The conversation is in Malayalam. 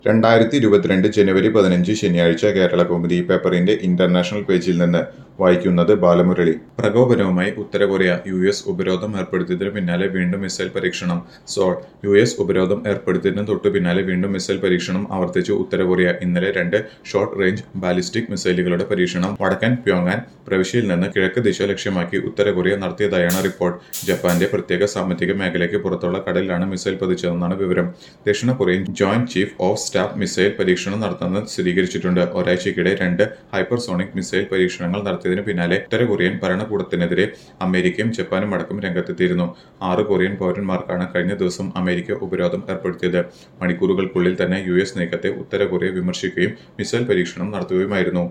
രണ്ടായിരത്തി ഇരുപത്തിരണ്ട് ജനുവരി പതിനഞ്ച് ശനിയാഴ്ച കേരള കൗമുദി പേപ്പറിന്റെ ഇന്റർനാഷണൽ പേജിൽ നിന്ന് വായിക്കുന്നത് ബാലമുരളി പ്രകോപനവുമായി ഉത്തര കൊറിയ യു എസ് ഉപരോധം ഏർപ്പെടുത്തിയതിനു പിന്നാലെ വീണ്ടും മിസൈൽ പരീക്ഷണം സോൾ യു എസ് ഉപരോധം ഏർപ്പെടുത്തിയതിനു തൊട്ടു പിന്നാലെ വീണ്ടും മിസൈൽ പരീക്ഷണം ആവർത്തിച്ചു ഉത്തര കൊറിയ ഇന്നലെ രണ്ട് ഷോർട്ട് റേഞ്ച് ബാലിസ്റ്റിക് മിസൈലുകളുടെ പരീക്ഷണം വടക്കൻ പ്യോങ്ങാൻ പ്രവിശ്യയിൽ നിന്ന് കിഴക്ക് ദിശ ലക്ഷ്യമാക്കി ഉത്തര കൊറിയ നടത്തിയതായാണ് റിപ്പോർട്ട് ജപ്പാന്റെ പ്രത്യേക സാമ്പത്തിക മേഖലയ്ക്ക് പുറത്തുള്ള കടലിലാണ് മിസൈൽ പതിച്ചതെന്നാണ് വിവരം ദക്ഷിണ Korean joint chief of staff missile പരീക്ഷണം നടത്തുന്നത് സ്ഥിരീകരിച്ചിട്ടുണ്ട് ഒരാഴ്ചയ്ക്കിടെ രണ്ട് ഹൈപ്പർസോണിക് മിസൈൽ പരീക്ഷണങ്ങൾ നടത്തിയതിനു പിന്നാലെ ഉത്തര കൊറിയൻ ഭരണകൂടത്തിനെതിരെ അമേരിക്കയും ജപ്പാനും അടക്കം രംഗത്തെത്തിയിരുന്നു ആറ് കൊറിയൻ പൗരന്മാർക്കാണ് കഴിഞ്ഞ ദിവസം അമേരിക്ക ഉപരോധം ഏർപ്പെടുത്തിയത് മണിക്കൂറുകൾക്കുള്ളിൽ തന്നെ യു എസ് നീക്കത്തെ ഉത്തര കൊറിയ വിമർശിക്കുകയും മിസൈൽ പരീക്ഷണം നടത്തുകയുമായിരുന്നു